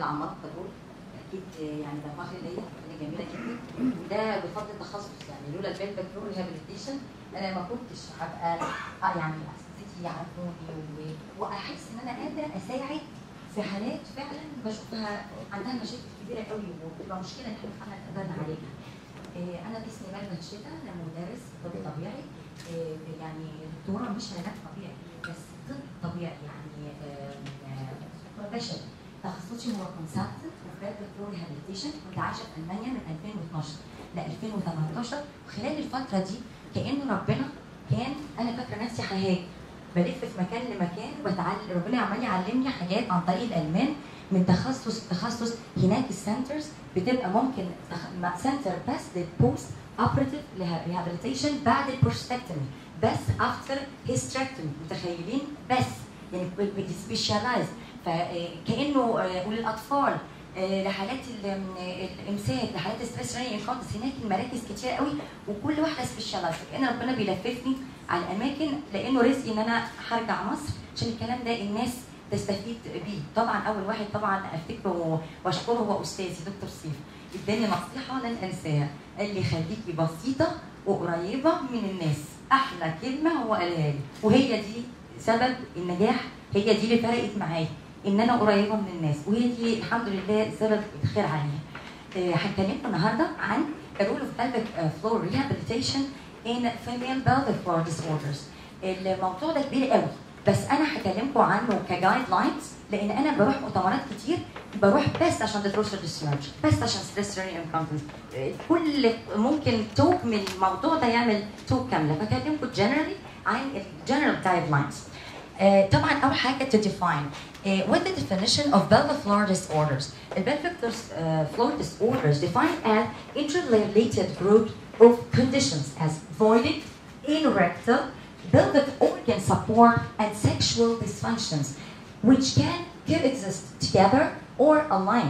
العمالقه دول اكيد يعني ده فخر ليا حاجه جميله جدا وده بفضل التخصص يعني لولا البيلفيك فلور ريهابيليتيشن انا ما كنتش هبقى آه يعني اساتذتي يعرفوني و- واحس ان انا قادره اساعد في حالات فعلا بشوفها عندها مشاكل كبيره قوي وبتبقى مشكله ان احنا فعلا قدرنا عليها. إيه، انا اسمي مجد شتا انا مدرس طب طبيعي إيه، يعني دكتوره مش علاج طبيعي بس طب طبيعي يعني آم، آه، بشري تخصصي هو كونسلتنت وفراد فلور ريهابيليتيشن كنت عايشه في المانيا من 2012 ل 2018 وخلال الفتره دي كان ربنا كان انا فاكره نفسي ههاجر بلف في مكان لمكان وبتعلم ربنا عمال يعلمني حاجات عن طريق الالمان من تخصص لتخصص هناك السنترز بتبقى ممكن سنتر بس للبوست اوبراتيف ريهابيليتيشن بعد البروستكتومي بس افتر هيستريكتومي متخيلين بس يعني سبيشالايز فكانه وللاطفال آه، لحالات ال- الامساك لحالات ستريس راني انكونتس هناك المراكز كتير قوي وكل واحده سبيشالايز كان ربنا بيلففني على الاماكن لانه رزقي ان انا هرجع مصر عشان الكلام ده الناس تستفيد بيه طبعا اول واحد طبعا افتكره واشكره هو استاذي دكتور سيف اداني نصيحه لن انساها قال لي خليكي بسيطه وقريبه من الناس احلى كلمه هو قالها لي وهي دي سبب النجاح هي دي اللي فرقت معايا ان انا قريبه من الناس وهي دي الحمد لله سبب الخير عليها آه، هتكلمكم النهارده عن الرول اوف pelvic فلور ريهابيليتيشن in female pelvic floor disorders الموضوع ده كبير قوي بس انا هكلمكم عنه كجايد لاينز لان انا بروح مؤتمرات كتير بروح بس عشان تدرسوا الديسشارج بس عشان ستريس انكونتنس كل ممكن توك من الموضوع ده يعمل توك كامله فكلمكم جنرالي عن الجنرال جايد لاينز Uh, طبعا اول حاجه to define uh, what the definition of pelvic floor disorders the pelvic uh, floor disorders defined as interrelated group of conditions as voiding anorectal pelvic organ support and sexual dysfunctions which can coexist together or align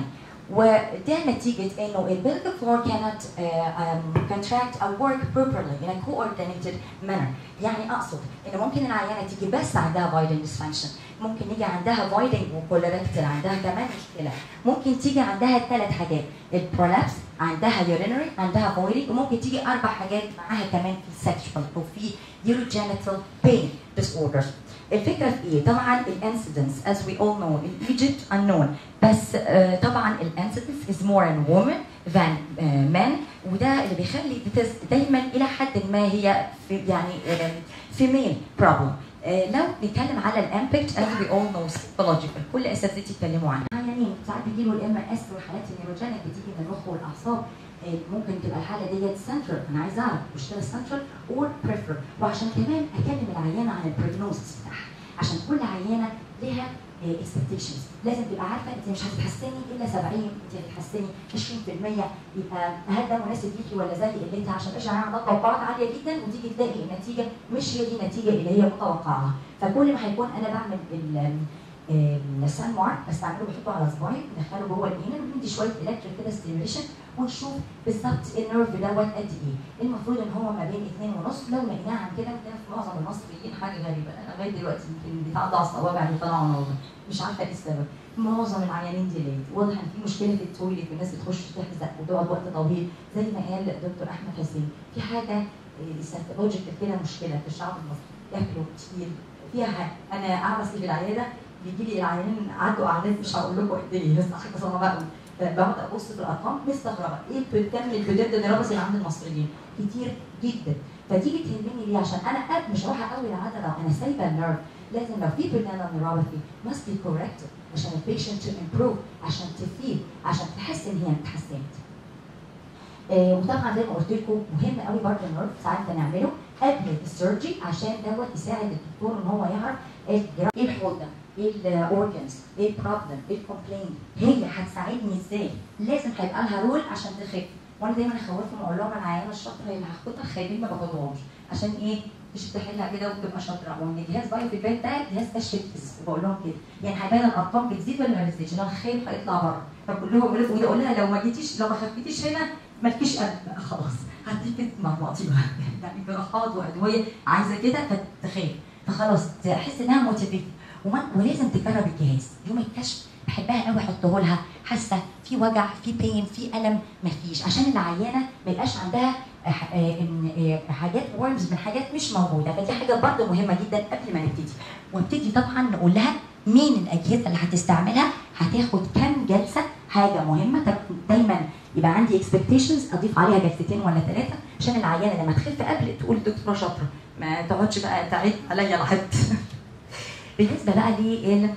وده نتيجة انه البلفيك فلور cannot uh, um, contract or work properly in a coordinated manner يعني اقصد ان ممكن العيانة تيجي بس عندها voiding dysfunction ممكن يجي عندها voiding وكولوركتال عندها كمان مشكلة ممكن تيجي عندها ثلاث حاجات البرولابس عندها urinary عندها voiding وممكن تيجي اربع حاجات معاها كمان في sexual وفي urogenital pain disorders الفكره في ايه؟ طبعا الانسيدنس as we all know in Egypt unknown بس uh, طبعا الانسيدنس is more in women than uh, men وده اللي بيخلي بتز- دايما الى حد ما هي في يعني uh, female problem uh, لو نتكلم على الامبكت as we all know psychological كل اساتذتي اتكلموا عنها يعني ساعات بيجيله الام اس وحالات النيوروجينيك بتيجي من المخ والاعصاب ممكن تبقى الحاله ديت سنترال انا عايزه اعرف مشكله سنترال اور بريفر وعشان كمان اكلم العيانه عن البروجنوستس بتاعها عشان كل عيانه لها اكسبكتيشنز لازم تبقى عارفه انت مش هتتحسني الا 70 انت هتتحسني 20% يبقى هل ده مناسب ليكي ولا زي اللي انت عشان ايش عندك توقعات عاليه جدا وتيجي تلاقي النتيجه مش هي دي النتيجه اللي هي متوقعه فكل ما هيكون انا بعمل ال السان مارك بستعمله بحطه على صباعي ندخله جوه الانر وندي شويه الكتريك كده ستيميوليشن ونشوف بالظبط النيرف دوت قد ايه المفروض ان هو ما بين اثنين ونص لو لقيناه عن كده كده في معظم المصريين حاجه غريبه انا لغايه دلوقتي يمكن بيتعدى على الصوابع اللي طلعوا والله مش عارفه ايه السبب معظم العيانين دي ليه واضح ان في مشكله في التويليت والناس بتخش تحزق وتقعد وقت طويل زي ما قال دكتور احمد حسين في حاجه سيكولوجيكال كده مشكله في الشعب المصري ياكلوا كتير فيها حاجه انا اعرف في العياده بيجي لي العيانين عدوا اعداد مش هقول لكم قد ايه بس حاجه صعبه بقى بقعد ابص في الارقام مستغربه ايه بتكمل البدايه النيرابس اللي عند المصريين كتير جدا فدي بتهمني ليه عشان انا قبل مش هروح اقوي العضله انا سايبه النيرف لازم لو في بنانا نيرابثي must be corrected عشان البيشنت to improve عشان تفيد عشان تحس ان هي اتحسنت آه وطبعا زي ما قلت لكم مهم قوي برضه النيرف ساعات بنعمله قبل السيرجي عشان دوت يساعد الدكتور ان هو يعرف الجراحة. ايه الحول ده؟ ايه الاورجنز؟ ايه البروبلم؟ ايه الكومبلين؟ هي هتساعدني ازاي؟ لازم هيبقى لها رول عشان تخف وانا دايما اخوفهم اقول لهم العيانه الشاطره اللي هاخدها خايبين ما باخدهمش عشان ايه؟ مش تحلها كده وتبقى شاطره وان الجهاز بايو في البيت ده جهاز كشف الكيس بقول لهم كده يعني هيبان الارقام بتزيد ولا ما بتزيدش؟ لو خايف هيطلع بره فكلهم يقولوا وده اقول لها لو ما جيتيش لو ما خفتيش هنا مالكيش قلب بقى خلاص هديك مع بعضيها يعني جراحات وادويه عايزه كده فتخاف فخلاص تحس انها موتيفيت ولازم تجرب الجهاز يوم الكشف بحبها قوي احطه لها حاسه في وجع في بين في الم مفيش عشان العيانه ما يبقاش عندها آه، آه، إن- آه، حاجات ورمز من حاجات مش موجوده فدي حاجه برضه مهمه جدا قبل ما نبتدي وابتدي طبعا نقول لها مين الاجهزه اللي هتستعملها هتاخد كام جلسه حاجه مهمه طب دايما يبقى عندي اكسبكتيشنز اضيف عليها جلستين ولا ثلاثه عشان العيانه لما تخف قبل تقول دكتوره شاطره ما تقعدش بقى تعيد عليا لحد بالنسبه بقى لل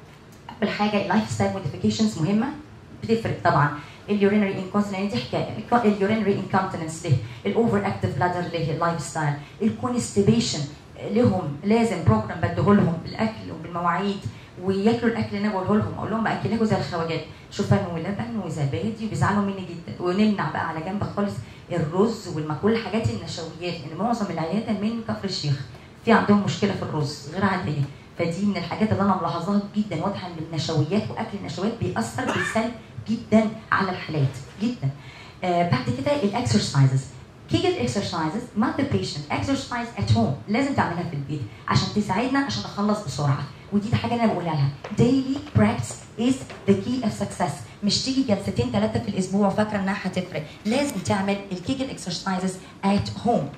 اول حاجه اللايف ستايل موديفيكيشنز مهمه بتفرق طبعا اليورينري انكونسنس دي حكايه اليورينري انكونتنس له الاوفر اكتف بلادر له اللايف ستايل الكونستيبيشن لهم لازم بروجرام بديه لهم بالاكل وبالمواعيد وياكلوا الاكل اللي انا بقوله لهم اقول لهم باكلكوا زي الخواجات شوفان ولبن وزبادي وبيزعلوا مني جدا ونمنع بقى على جنب خالص الرز والمكرونه الحاجات النشويات لان معظم العيادات من كفر الشيخ في عندهم مشكله في الرز غير عاديه فدي من الحاجات اللي انا ملاحظاها جدا واضحه ان النشويات واكل النشويات بيأثر بالسلب جدا على الحالات جدا آه بعد كده الاكسرسايزز كيجل اكسرسايزز ما the patient exercise at home لازم تعملها في البيت عشان تساعدنا عشان نخلص بسرعه ودي حاجه انا بقولها لها daily practice is the key of success مش تيجي جلستين ثلاثه في الاسبوع وفاكره انها هتفرق لازم تعمل الكيجل اكسرسايزز at home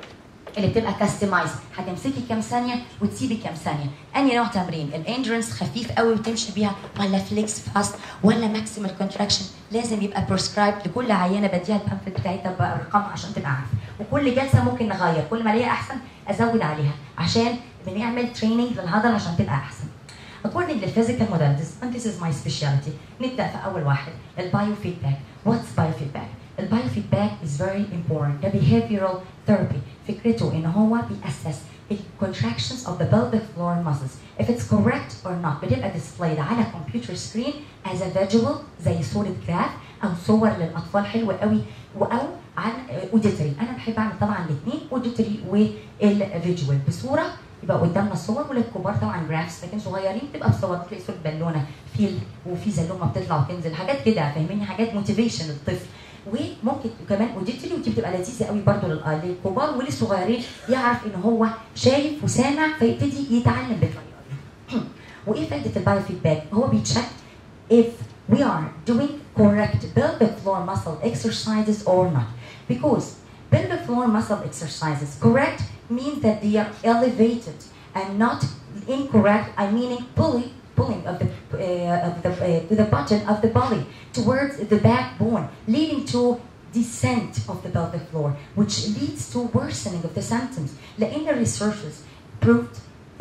اللي بتبقى كاستمايز هتمسكي كام ثانيه وتسيبي كام ثانيه انهي نوع تمرين الاندرنس خفيف قوي وتمشي بيها ولا فليكس فاست ولا ماكسيمال كونتراكشن لازم يبقى بريسكرايب لكل عيانه بديها البامفلت بتاعتها بارقامها عشان تبقى عارفه وكل جلسه ممكن نغير كل ما الاقيها احسن ازود عليها عشان بنعمل تريننج للعضله عشان تبقى احسن According to physical modalities, and this is my specialty, نبدأ في أول واحد البايوفيدباك. What's biofeedback? البايوفيدباك is very important. ده behavioral therapy. فكرته إن هو بيأسس ال contractions of the pelvic floor muscles. If it's correct or not بتبقى displayed على computer screen as a visual زي صورة جراف أو صور للأطفال حلوة قوي أو عن auditory. أنا بحب أعمل طبعا الاثنين auditory والفيجوال بصورة يبقى قدامنا صور وللكبار طبعا جرافس لكن صغيرين تبقى بصور تلاقي صوره بالونه فيل وفي زلومه بتطلع وتنزل حاجات كده فاهميني حاجات موتيفيشن للطفل وممكن كمان اوديتري ودي بتبقى لذيذه قوي برضو لل- للكبار وللصغيرين يعرف ان هو شايف وسامع فيبتدي يتعلم بالطريقه دي. وايه فائده البايو فيدباك؟ هو بيتشك if we are doing correct pelvic floor muscle exercises or not because pelvic floor muscle exercises correct means that they are elevated and not incorrect i meaning pulling pulling of the uh, of the uh, the button of the belly towards the backbone leading to descent of the pelvic floor which leads to worsening of the symptoms لان researchers proved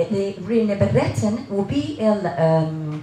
ان بالريتن وبال um,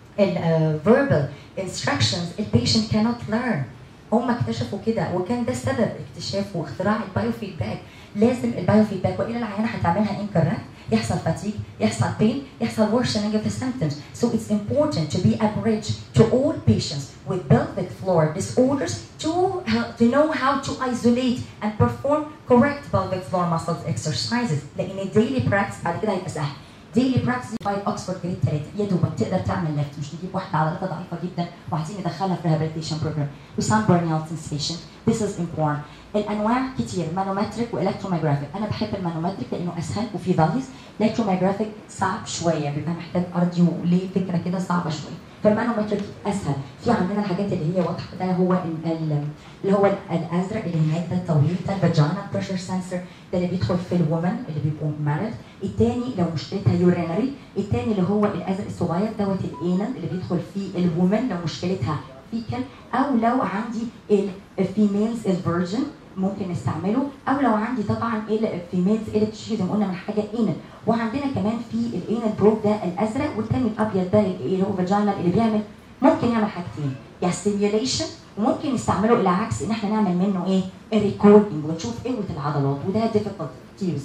ال uh, verbal instructions البيشنت cannot learn هم اكتشفوا كده وكان ده سبب اكتشاف واختراع البايو فيدباك لازم البايو فيدباك والا العيانه هتعملها incorrect يحصل fatigue يحصل pain يحصل worsening of the symptoms so it's important to be a bridge to all patients with pelvic floor disorders to help, to know how to isolate and perform correct pelvic floor muscles exercises لان الديلي براكتس بعد كده هيبقى سهل ديلي براكتس فايت اوكسفورد جريد 3 يا دوبك تقدر تعمل ليفت مش نجيب واحده عضلاتها ضعيفه جدا وعايزين ندخلها في ريهابيليتيشن بروجرام وسان برنيال سنسيشن ذيس از امبورتنت الانواع كتير مانومتريك والكتروميجرافيك انا بحب المانومتريك لانه اسهل وفي فاليز الكتروميجرافيك صعب شويه بيبقى محتاج ارضي وليه فكره كده صعبه شويه فالمانومتريك اسهل في عندنا الحاجات اللي هي واضحه ده هو ال- ال- اللي هو الازرق اللي هناك ده الطويل ده الفاجينا بريشر سنسور ده اللي بيدخل في الومن اللي بيبقوا مارد الثاني لو مشكلتها يورينري الثاني اللي هو الازرق الصغير دوت الانال اللي بيدخل فيه الومن لو مشكلتها فيكل او لو عندي الفيميلز الفيرجن ممكن نستعمله او لو عندي طبعا الفيميلز اللي بتشيل زي ما قلنا من حاجه انال وعندنا كمان في الانال بروب ده الازرق والثاني الابيض ده اللي هو فاجينال اللي بيعمل ممكن يعمل حاجتين يا ستيميوليشن وممكن نستعمله العكس ان احنا نعمل منه ايه؟ ريكوردنج ونشوف قوه العضلات وده ديفيكولت تو يوز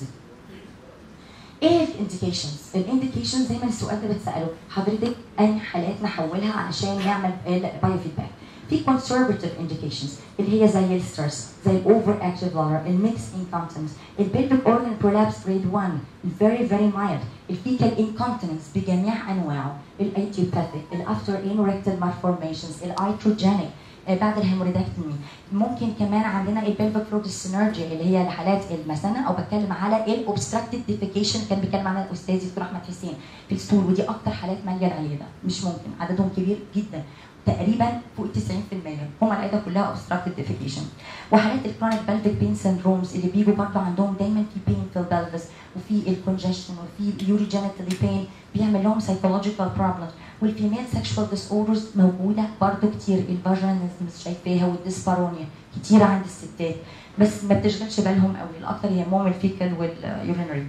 ايه الانديكيشنز؟ الانديكيشنز زي ما السؤال ده بتساله حضرتك اي حالات نحولها علشان نعمل البايو فيدباك في conservative indications اللي هي زي الستريس زي الاوفر اكتيف بلادر الميكس انكونتنس البيلفيك اورجن برولابس جريد 1 الفيري فيري مايلد الفيكال انكونتنس بجميع انواعه الايتيوباثيك الافتر انوركتال malformations الايتروجينيك آه، بعد الهيموريدكتومي ممكن كمان عندنا البلفيك فلور سينرجي اللي هي الحالات المثانه او بتكلم على الاوبستراكتد ديفيكيشن كان بيتكلم عنها الاستاذ دكتور احمد حسين في الستول ودي اكتر حالات ماليه العياده مش ممكن عددهم كبير جدا تقريبا فوق 90% هم العياده كلها اوبستراكتد ديفيكيشن وحالات الكرونيك بلفيك بين سندرومز اللي بيجوا برضه عندهم دايما في بين في البلفس وفي الكونجشن وفي يوري جينيتالي بين بيعمل لهم سايكولوجيكال بروبلم والفيميل سexual ديسوردرز موجوده برضه كتير الفاجينيزمز شايفاها والديسبارونيا كتير عند الستات بس ما بتشغلش بالهم قوي الاكتر يهمهم الفيكال واليورينري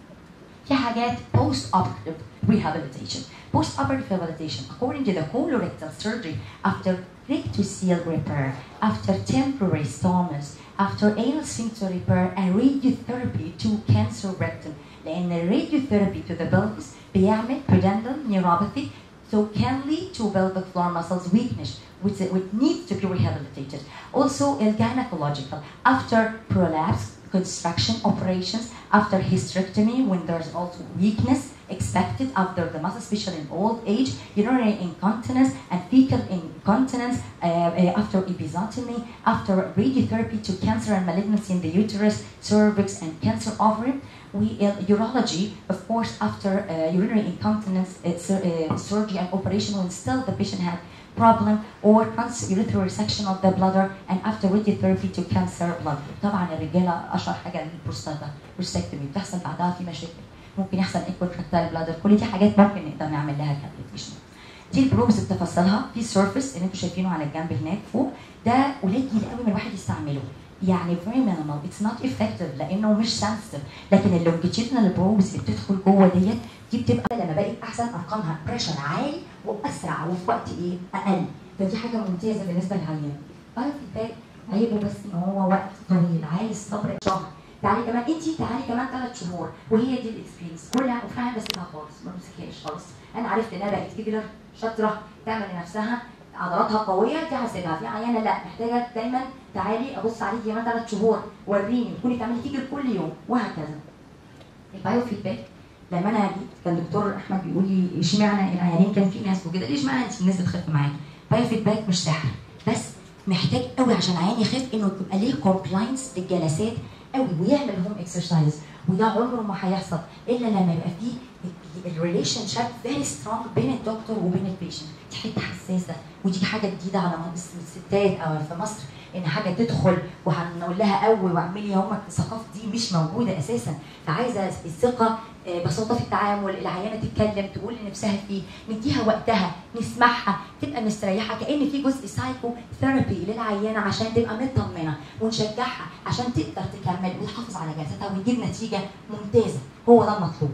في حاجات post operative rehabilitation post operative rehabilitation according to the colorectal surgery after rectocele repair after temporary stomas after anal sphincter repair and radiotherapy to cancer rectum لان الراديوثيرابي to the pelvis بيعمل pudendal neuropathy so can lead to pelvic floor muscles weakness which, which needs to be rehabilitated. Also, il gynecological after prolapse, construction operations, after hysterectomy, when there's also weakness expected after the muscle, especially in old age, urinary incontinence and fecal incontinence, uh, uh, after episiotomy, after radiotherapy to cancer and malignancy in the uterus, cervix, and cancer ovary. We uh, urology, of course, after uh, urinary incontinence uh, sur- uh, surgery and operation, when still the patient had problem or transurethral resection of the bladder and after radiotherapy to cancer bladder. طبعا الرجاله اشهر حاجه البروستاتا بروستكتومي بتحصل بعدها في مشاكل ممكن يحصل ايكوتراكتال بلادر كل دي حاجات ممكن نقدر نعمل لها كابيتيشن دي البروبز بتفاصيلها في سيرفيس اللي انتم شايفينه على الجنب هناك فوق ده قليل قوي من الواحد يستعمله يعني very minimal it's not effective لانه مش sensitive لكن اللونجيتيودنال بروبز اللي بتدخل جوه ديت دي بتبقى لما بقت احسن ارقامها بريشر عالي واسرع وفي وقت ايه اقل فدي حاجه ممتازه بالنسبه للعيان الفيدباك عيبه بس ان هو وقت طويل عايز صبر شهر تعالي كمان انت تعالي كمان ثلاث شهور وهي دي الاكسبيرينس كلها وفي حاجه بسيبها خالص ما بمسكهاش خالص انا عرفت انها بقت كبيره شاطره تعمل لنفسها عضلاتها قويه دي هسيبها في عيانه لا محتاجه دايما تعالي ابص عليكي كمان ثلاث شهور وريني تكوني تعملي فيجر كل يوم وهكذا البايو فيدباك لما انا جيت كان دكتور احمد بيقول لي اشمعنى العيانين كان في ناس وكده ليه اشمعنى انت الناس بتخف معاكي بايو فيدباك مش سحر بس محتاج قوي عشان عيان يخف انه تبقى ليه كومبلاينس للجلسات قوي ويعمل هوم اكسرسايز وده عمره ما هيحصل الا لما يبقى فيه الريليشن شيب فيري سترونج بين الدكتور وبين البيشنت دي حته حساسه ودي حاجه جديده على الستات او في مصر ان حاجه تدخل وهنقول لها قوي واعملي هم الثقافه دي مش موجوده اساسا فعايزه الثقه آه، بساطه في التعامل العيانه تتكلم تقول اللي نفسها فيه نديها وقتها نسمعها تبقى مستريحه كان في جزء سايكو ثيرابي للعيانه عشان تبقى مطمنه ونشجعها عشان تقدر تكمل وتحافظ على جلساتها وتجيب نتيجه ممتازه هو ده المطلوب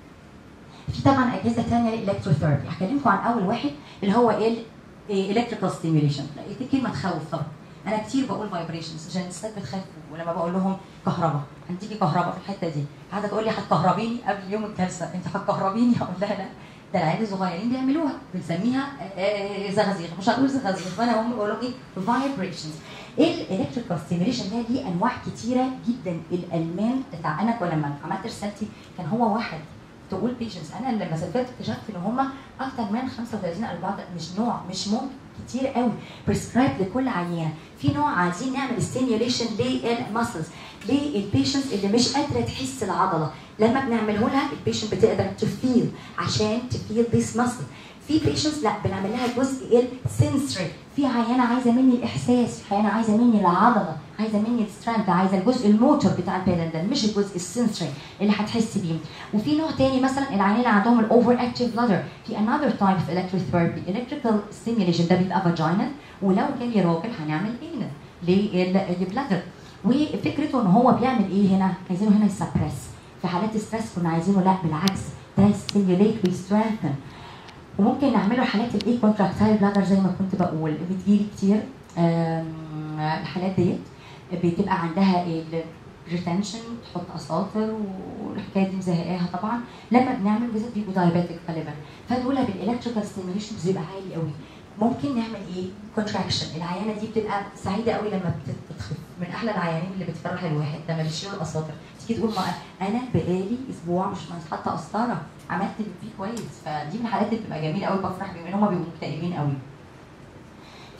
في طبعا اجهزه ثانيه للالكتروثيرابي هكلمكم عن اول واحد اللي هو ايه الالكتريكال ستيميوليشن دي كلمه تخوف طبعا انا كتير بقول فايبريشنز عشان الستات بتخاف ولما بقول لهم كهرباء هتيجي كهرباء في الحته دي قاعده تقول لي هتكهربيني قبل يوم الجلسه انت هتكهربيني اقول لها لا ده العيال الصغيرين بيعملوها بنسميها آه، آه، زغازيغ مش هنقول زغازيغ فانا هم بقول لهم ايه فايبريشنز الالكتريكال ستيميوليشن ده ليه انواع كتيره جدا الالمان بتاع انا لما عملت رسالتي كان هو واحد تقول بيشنس انا لما سافرت اكتشفت ان هم اكتر من 35 40 مش نوع مش ممكن كتير قوي بريسكرايب لكل عيان في نوع عايزين نعمل ستيميوليشن للمسلز للبيشنتس اللي مش قادره تحس العضله لما بنعمله لها البيشنت بتقدر تفيل عشان تفيل ذيس مسل في بيشنتس لا بنعمل لها الجزء السنسوري في عيانه عايزه مني الاحساس في عيانه عايزه مني العضله عايزه مني السترينث عايزه الجزء الموتور بتاع البيدل مش الجزء السنسوري اللي هتحس بيه وفي نوع تاني مثلا العيانين اللي عندهم الاوفر اكتيف بلادر في another type of electrotherapy electrical stimulation ده بيبقى vaginal ولو جالي راجل هنعمل anal للبلادر وفكرته ان هو بيعمل ايه هنا عايزينه هنا يسبرس في حالات ستريس كنا عايزينه لا بالعكس ده stimulate ويسترينثن وممكن نعمله حالات الاي كونتراكتايل بلادر زي ما كنت بقول بتجيلي كتير آم، الحالات ديت بتبقى عندها الريتنشن تحط اساطر والحكايه دي مزهقاها طبعا لما بنعمل بالذات بيبقوا دايابيتك غالبا فدول بالالكتريكال ستيميوليشن بيبقى عالي قوي ممكن نعمل ايه كونتراكشن العيانه دي بتبقى سعيده قوي لما بت- بتخف من احلى العيانين اللي بتفرح الواحد لما بيشيلوا الاساطر تيجي تقول ما انا بقالي اسبوع مش حاطه قسطره عملت اللي فيه كويس فدي من الحالات اللي بتبقى جميله قوي بفرح بيهم ان هم بيبقوا مكتئبين قوي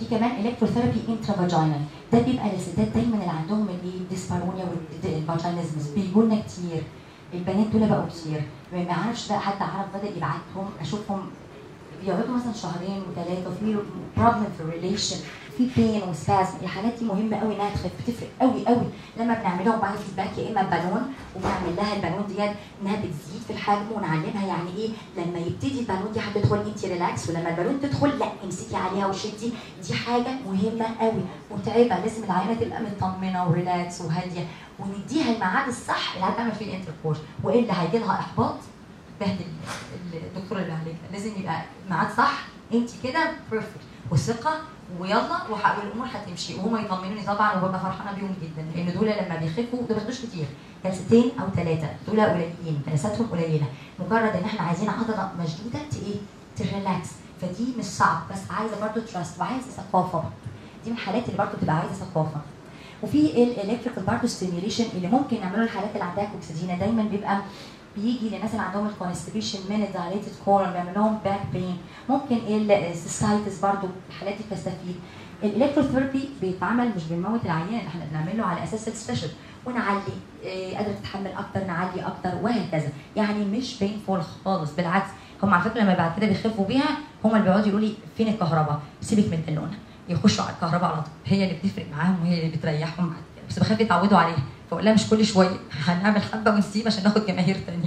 في كمان الكتروثيرابي انترافاجينال ده بيبقى للستات دايما اللي عندهم الايه ديسبارونيا والفاجينيزمز بيجوا لنا كتير البنات دول بقوا كتير ما اعرفش بقى حد عرف بدا يبعتهم اشوفهم بيقعدوا مثلا شهرين وثلاثه وفي بروبلم في الريليشن في بين وسبازم الحاجات دي مهمه قوي انها تخف بتفرق قوي قوي لما بنعمل لهم باي فيدباك يا اما بالون وبنعمل لها البالون ديت انها بتزيد في الحجم ونعلمها يعني ايه لما يبتدي البالون دي هتدخل انت ريلاكس ولما البالون تدخل لا امسكي عليها وشدي دي حاجه مهمه قوي متعبه لازم العيانه تبقى مطمنه وريلاكس وهاديه ونديها الميعاد الصح اللي هتعمل فيه الانتركورس والا هيجي لها احباط بهدل الدكتور اللي عليك لازم يبقى ميعاد صح انت كده بيرفكت وثقه ويلا وح- والامور هتمشي وهم يطمنوني طبعا وببقى فرحانه بيهم جدا لان دول لما بيخفوا دول ما بياخدوش كتير جلستين او ثلاثه دول قليلين جلساتهم قليله مجرد ان احنا عايزين عضله مشدوده ت ايه تريلاكس فدي مش صعب بس عايزه برضو تراست وعايزه ثقافه دي من الحالات اللي برضو بتبقى عايزه ثقافه وفي الالكتريكال برضو ستيميوليشن اللي ممكن نعمله للحالات اللي عندها كوكسيدينا دايما بيبقى بيجي للناس اللي عندهم الكونستيبيشن من الدايليتد كولون بيعمل لهم باك بين ممكن السيستايتس برضو الحالات دي بتستفيد الالكتروثيرابي بيتعمل مش بنموت العيان احنا بنعمله على اساس السبيشال ونعلي إيه، قادره تتحمل اكتر نعلي اكتر وهكذا يعني مش بينفول خالص بالعكس هم على فكره لما بعد كده بيخفوا بيها هم اللي بيقعدوا يقولوا لي فين الكهرباء سيبك من اللون يخشوا على الكهرباء على طول هي اللي بتفرق معاهم وهي اللي بتريحهم بعد كده بس بخاف يتعودوا عليها فاقول لها مش كل شويه هنعمل حبه ونسيب عشان ناخد جماهير تانية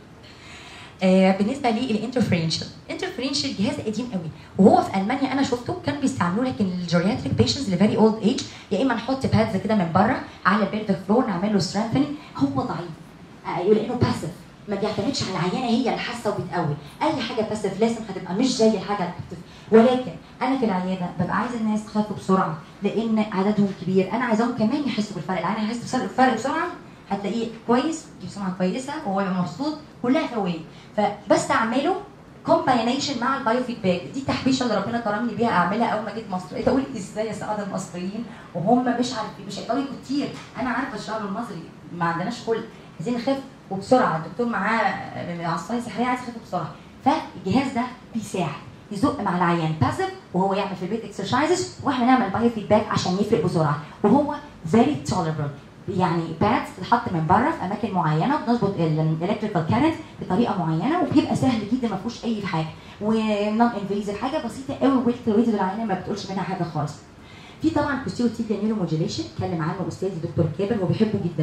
آه بالنسبه لي الانترفرنشال انترفرنشال جهاز قديم قوي وهو في المانيا انا شفته كانوا بيستعملوه لكن الجيرياتريك بيشنتس اللي فيري اولد ايج يا اما نحط بادز كده من بره على البيلفيك فلور نعمل له سترينثنينج هو ضعيف آه لانه باسف ما بيعتمدش على العيانه هي اللي حاسه وبتقوي اي حاجه باسف لازم هتبقى مش زي الحاجه الاكتف ولكن انا في العياده ببقى عايزه الناس تخف بسرعه لان عددهم كبير انا عايزاهم كمان يحسوا بالفرق العيان يحس بالفرق بسرعه هتلاقيه كويس دي سمعه كويسه وهو يبقى مبسوط كلها فوائد فبستعمله كومباينيشن مع البايو فيدباك دي تحبيشه اللي ربنا كرمني بيها اعملها اول ما جيت مصر بقيت اقول ازاي يا سعاده المصريين وهم مش عارفين مش هيقدروا يجوا كتير انا عارفه الشعب المصري ما عندناش كل عايزين نخف وبسرعه الدكتور معاه عصايه سحريه عايز يخف بسرعه فالجهاز ده بيساعد يزق مع العيان باسف وهو يعمل في البيت اكسرسايزز واحنا نعمل بايو فيدباك عشان يفرق بسرعه وهو فيري توليربل يعني بادز تتحط من بره في اماكن معينه بنظبط الالكتريكال كارنت بطريقه معينه وبيبقى سهل جدا ما فيهوش اي حاجه ونون انفيزيف حاجه بسيطه قوي ويت ويت العينه ما بتقولش منها حاجه خالص في طبعا بوستيريو نيورو موديوليشن اتكلم عنه استاذي دكتور كابر وبيحبه جدا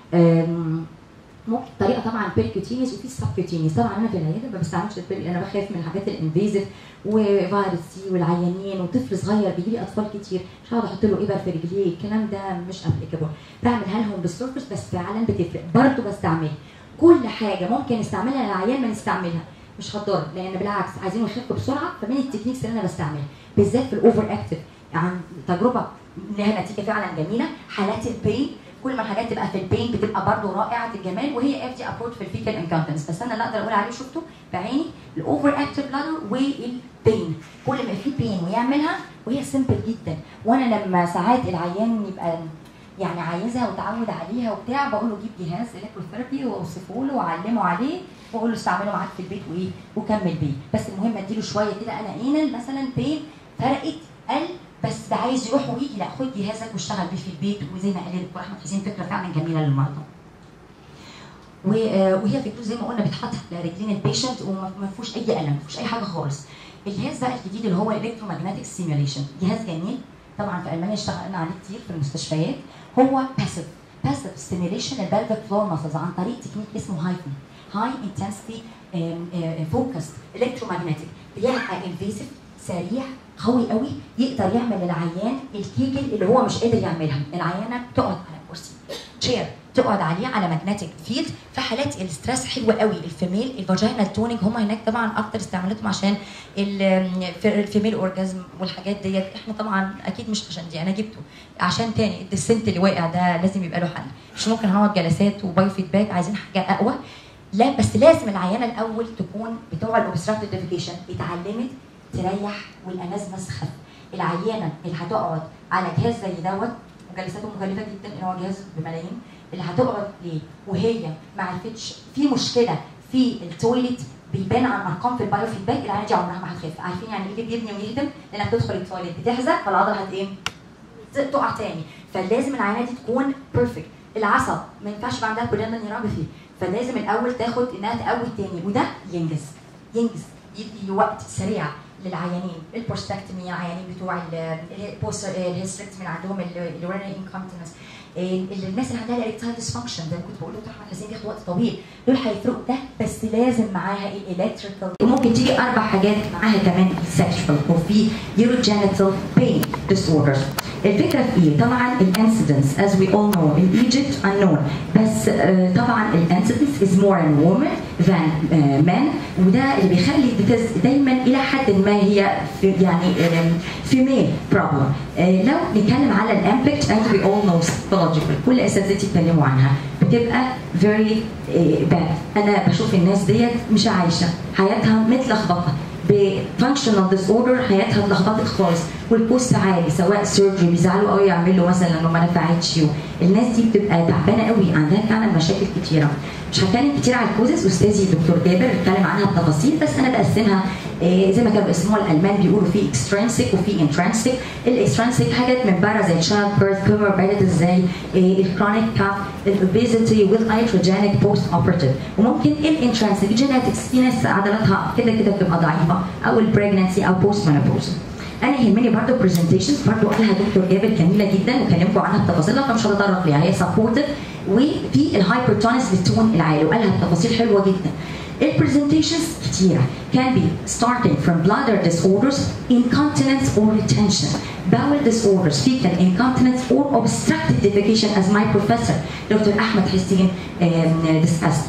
أم، ممكن طريقه طبعا بيركوتينيس وفي سبكوتينيس طبعا انا في العياده ما بستعملش البير انا بخاف من الحاجات الانفيزيف وفيروس سي والعيانين وطفل صغير بيجي لي اطفال كتير مش هقعد احط له ابر في رجليه الكلام ده مش ابليكابل بعملها لهم بالسيرفس بس فعلا بتفرق برضه بستعملها كل حاجه ممكن نستعملها للعيان ما نستعملها مش هتضر لان بالعكس عايزينه يخف بسرعه فمن التكنيكس اللي انا بستعملها بالذات في الاوفر اكتف عن تجربه لها نتيجه فعلا جميله حالات البين كل ما الحاجات تبقى في البين بتبقى برضه رائعه الجمال وهي اف دي ابروach في الفيكال انكونتنس بس انا اللي اقدر اقول عليه شفته بعيني الاوفر اكتف بلادر والبين كل ما في بين ويعملها وهي سيمبل جدا وانا لما ساعات العيان يبقى يعني عايزها وتعود عليها وبتاع بقول له جيب جهاز الكتروثيرابي واوصفه له واعلمه عليه واقول له استعمله معاك في البيت وايه وكمل بيه بس المهم اديله شويه كده انا انل مثلا بين فرقت قل بس ده عايز يروح ويجي لا خد جهازك واشتغل بيه في البيت وزي ما قال الدكتور احمد حسين فكره فعلا جميله للمرضى. و- آه، وهي فكره زي ما قلنا بتحط على رجلين البيشنت وما فيهوش اي الم ما فيهوش اي حاجه خالص. الجهاز بقى الجديد اللي هو الكترومagnetic ستيميوليشن جهاز جميل طبعا في المانيا اشتغلنا عليه كتير في المستشفيات هو باسيف باسيف ستيميوليشن البلفيك فلور ماسلز عن طريق تكنيك اسمه هايفن هاي انتنسيتي فوكس الكترومagnetic بيبقى انفيسيف سريع قوي قوي يقدر يعمل للعيان الكيجل اللي هو مش قادر يعملها العيانه بتقعد على كرسي تشير تقعد عليه على ماجنتيك فيلد في حالات الاسترس حلوه قوي الفيميل الفاجينال تونينج هم هناك طبعا اكتر استعمالاتهم عشان ال- في- الفيميل اورجازم والحاجات ديت احنا طبعا اكيد مش عشان دي انا جبته عشان تاني الديسنت اللي واقع ده لازم يبقى له حل مش ممكن هنقعد جلسات وباي فيدباك عايزين حاجه اقوى لا بس لازم العيانه الاول تكون بتوع الاوبستراكتيف ديفيكيشن اتعلمت تريح والانازمس خف العيانه اللي هتقعد على جهاز زي دوت وجلساته مكلفه جدا ان هو جهاز بملايين اللي هتقعد ليه وهي ما عرفتش في مشكله في التويليت بيبان عن ارقام في البايو فيدباك العينه دي عمرها ما هتخف عارفين يعني ايه بيبني ويهدم لانك تدخل التواليت بتحزق فالعضله هت ايه تقع تاني فلازم العينه دي تكون بيرفكت العصب ما ينفعش يبقى عندها كولينا نيوروباثي فلازم الاول تاخد انها تقوي تاني وده ينجز ينجز يدي وقت سريع للعيانين البروستكتمي العيانين بتوع الهيستريكتمي اللي عندهم الورينري انكونتيننس الناس اللي عندها الاريكتايل ديسفانكشن زي ما كنت بقول دكتور احمد حسين بياخد وقت طويل دول هيفرقوا ده بس لازم معاها الالكتريكال وممكن تيجي اربع حاجات معاها كمان سكشوال وفي يوروجينيتال بين ديس اوردرز الفكره في ايه؟ طبعا الانسيدنس as we all know in Egypt unknown بس uh, طبعا الانسيدنس is more in women than uh, men وده اللي بيخلي because دايما الى حد ما هي في يعني فيميل بروبلم uh, لو نتكلم على الامبكت and we all know psychological كل اساتذتي اتكلموا عنها بتبقى very uh, bad انا بشوف الناس ديت مش عايشه حياتها متلخبطه بفانكشنال ديس اوردر حياتها اتلخبطت خالص والبوست عالي سواء سيرجري بيزعلوا قوي يعملوا مثلا لو ما نفعتش الناس دي بتبقى تعبانه قوي عندها فعلا مشاكل كتيره مش هتكلم كتير على الكوزس استاذي الدكتور جابر اتكلم عنها بتفاصيل بس انا بقسمها إيه زي ما كانوا بيقسموها الالمان بيقولوا في اكسترنسيك وفي انترنسيك الاكسترنسيك حاجات من بره زي تشايلد بيرث كوموربيديتيز زي إيه الكرونيك كاف الاوبيزيتي والايتروجينيك بوست اوبرتيف وممكن الانترنسيك جينيتكس في ناس عضلاتها كده كده بتبقى ضعيفه او البريجنسي او بوست مينوبوز انا يهمني برضه برزنتيشنز برضه قالها دكتور جابر جميله جدا وكلمكم عنها بتفاصيلها فمش هتطرق ليها هي سبورتد وفي الهايبرتونس بالتون العالي وقالها بتفاصيل حلوه جدا البرزنتيشنز كتيره can be starting from bladder disorders incontinence or retention bowel disorders fecal incontinence or obstructive defecation as my professor Dr. Ahmed Hussein um, discussed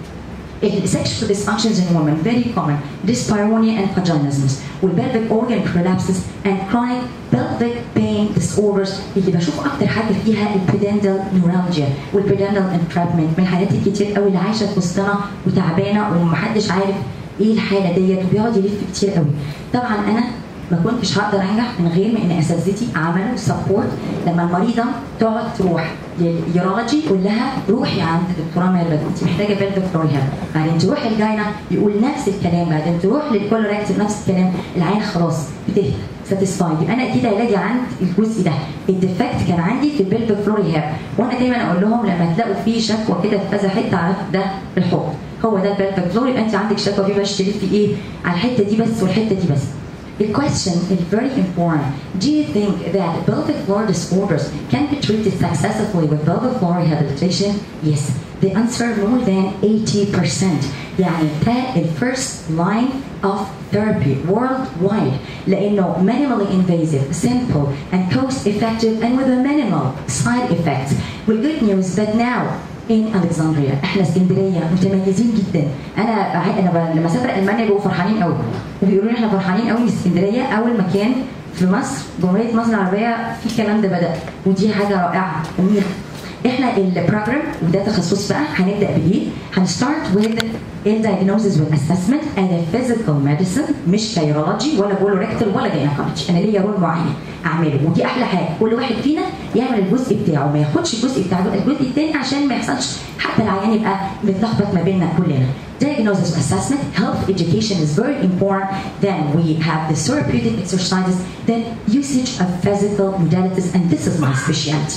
sexual dysfunctions in women very common dyspareunia and vaginismus والبلفيc organ prolapses and chronic pelvic pain disorders اللي بشوف اكتر حاجه فيها البيدندال نورالجيا والبيدندال entrapment من الحالات الكتير قوي اللي عايشه في وسطنا وتعبانه ومحدش عارف ايه الحاله ديت وبيقعد يلف كتير قوي طبعا انا ما كنتش هقدر انجح من غير ما ان اساتذتي عملوا سبورت لما المريضه تقعد تروح لليورولوجي يقول لها روحي عند الدكتوره ميرفت انت محتاجه بيلفيك ريهاب بعدين تروح الجاينا يقول نفس الكلام بعدين تروح للكولوريكتيف نفس الكلام العين خلاص بتهدى ساتيسفايد يبقى انا اكيد علاجي عند الجزء ده الديفكت كان عندي في البيلفيك فلور ريهاب وانا دايما اقول لهم لما تلاقوا فيه شكوى كده في كذا حته عرفت ده الحب هو ده البيلفيك فلور يبقى انت عندك شكوى فيه باش تلفي ايه على الحته دي بس والحته دي بس The question is very important. Do you think that pelvic floor disorders can be treated successfully with pelvic floor rehabilitation? Yes. The answer more than 80%. يعني ده the first line of therapy worldwide لأنه minimally invasive, simple, and cost effective and with a minimal side effects. Well, good news that now in Alexandria احنا اسكندريه متميزين جدا انا انا لما اسافر المانيا بيبقوا فرحانين قوي وبيقولوا لي احنا فرحانين قوي اسكندريه اول مكان في مصر جمهوريه مصر العربيه في الكلام ده بدا ودي حاجه رائعه جميله احنا البروجرام وده تخصص بقى هنبدا بايه؟ هنستارت with الدايجنوزز والاسسمنت انا فيزيكال ميديسن مش كيرولوجي ولا بولو ريكتال ولا جينيكولوجي انا ليا رول معين اعمله ودي احلى حاجه كل واحد فينا يعمل الجزء بتاعه ما ياخدش الجزء بتاع الجزء الثاني عشان ما يحصلش حتى العيان يبقى متلخبط ما بيننا كلنا diagnosis assessment health education is very important then we have the therapeutic exercises then usage of physical modalities and this is my specialty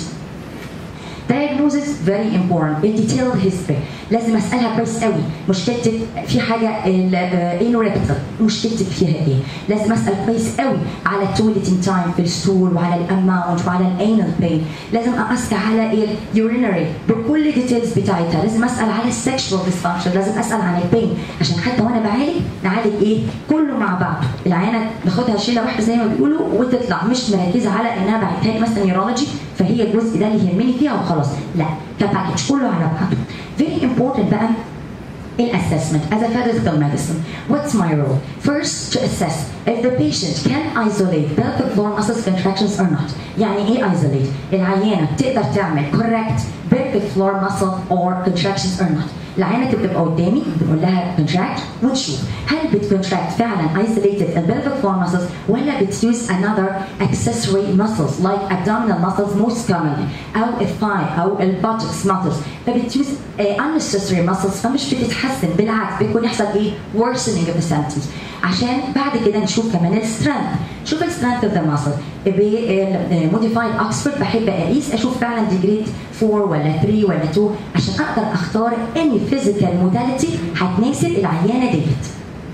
diagnosis very important a detailed history لازم اسالها كويس قوي مشكلتك في حاجه الانوركتال مشكلتك فيها ايه لازم اسال كويس قوي على التويليتنج تايم في الستول وعلى الاماونت وعلى الانال بين لازم اسال على اليورينري بكل ديتيلز بتاعتها لازم اسال على السكشوال ديسفانكشن لازم اسال عن البين عشان حتى وانا بعالج نعالج ايه كله مع بعض العيانه ناخدها شيله واحده زي ما بيقولوا وتطلع مش مركزه على انها بعتها لي مثلا نيورولوجي فهي الجزء ده اللي يهمني فيها وخلاص لا كباكج كله على بعضه very important بقى assessment as a physical medicine. What's my role? First, to assess if the patient can isolate pelvic floor muscles contractions or not. يعني ايه isolate؟ العيانة تقدر تعمل correct pelvic floor muscle or contractions or not. العينه بتبقى قدامي بنقول لها كونتراكت ونشوف هل بتكونتراكت فعلا isolated pelvic floor muscles ولا بتيوز another accessory muscles like abdominal muscles most commonly او الثاي او البوتوكس muscles فبتيوز uh, unnecessary muscles فمش بتتحسن بالعكس بيكون يحصل ايه worsening of the symptoms عشان بعد كده نشوف كمان السترينث شوف السترينث اوف ذا ماسل بموديفايد اوكسفورد بحب اقيس اشوف فعلا دي جريد 4 ولا 3 ولا 2 عشان اقدر اختار اني فيزيكال موداليتي هتناسب العيانه ديت